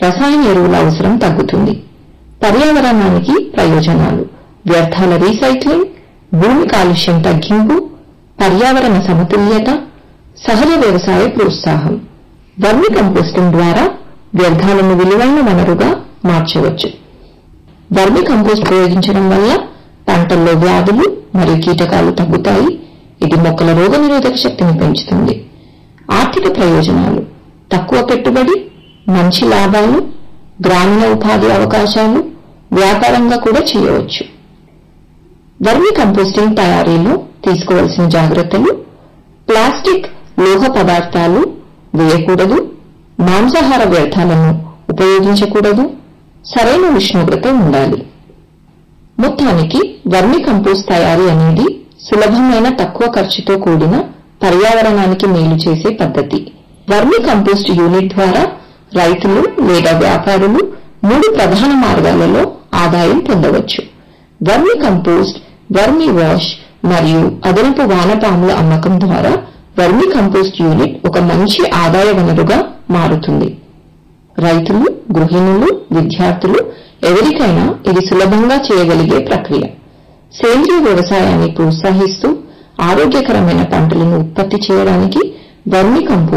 రసాయన ఎరువుల అవసరం తగ్గుతుంది పర్యావరణానికి ప్రయోజనాలు వ్యర్థాల రీసైక్లింగ్ భూమి కాలుష్యం తగ్గింపు పర్యావరణ సమతుల్యత సహజ వ్యవసాయ ప్రోత్సాహం వర్మి కంపోస్టింగ్ ద్వారా వ్యర్థాలను విలువైన వనరుగా మార్చవచ్చు వర్మి కంపోస్ట్ ఉపయోగించడం వల్ల పంటల్లో వ్యాధులు మరియు కీటకాలు తగ్గుతాయి ఇది మొక్కల రోగనిరోధక శక్తిని పెంచుతుంది ఆర్థిక ప్రయోజనాలు తక్కువ పెట్టుబడి మంచి లాభాలు గ్రామీణ ఉపాధి అవకాశాలు వ్యాపారంగా కూడా చేయవచ్చు వర్మి కంపోస్టింగ్ తయారీలో తీసుకోవాల్సిన జాగ్రత్తలు ప్లాస్టిక్ లోహ పదార్థాలు వేయకూడదు మాంసాహార వ్యర్థాలను ఉపయోగించకూడదు సరైన ఉష్ణోగ్రత ఉండాలి మొత్తానికి వర్మి కంపోస్ట్ తయారీ అనేది సులభమైన తక్కువ ఖర్చుతో కూడిన పర్యావరణానికి మేలు చేసే పద్ధతి వర్మి కంపోస్ట్ యూనిట్ ద్వారా రైతులు లేదా వ్యాపారులు మూడు ప్రధాన మార్గాలలో ఆదాయం పొందవచ్చు వర్మి కంపోస్ట్ వర్మి వాష్ మరియు అదనపు వానపాముల అమ్మకం ద్వారా వర్మి కంపోస్ట్ యూనిట్ ఒక మంచి ఆదాయ వనరుగా మారుతుంది రైతులు గృహిణులు విద్యార్థులు ఎవరికైనా ఇది సులభంగా చేయగలిగే ప్రక్రియ సేంద్రియ వ్యవసాయాన్ని ప్రోత్సహిస్తూ ఆరోగ్యకరమైన పంటలను ఉత్పత్తి చేయడానికి వర్మి కంపోస్ట్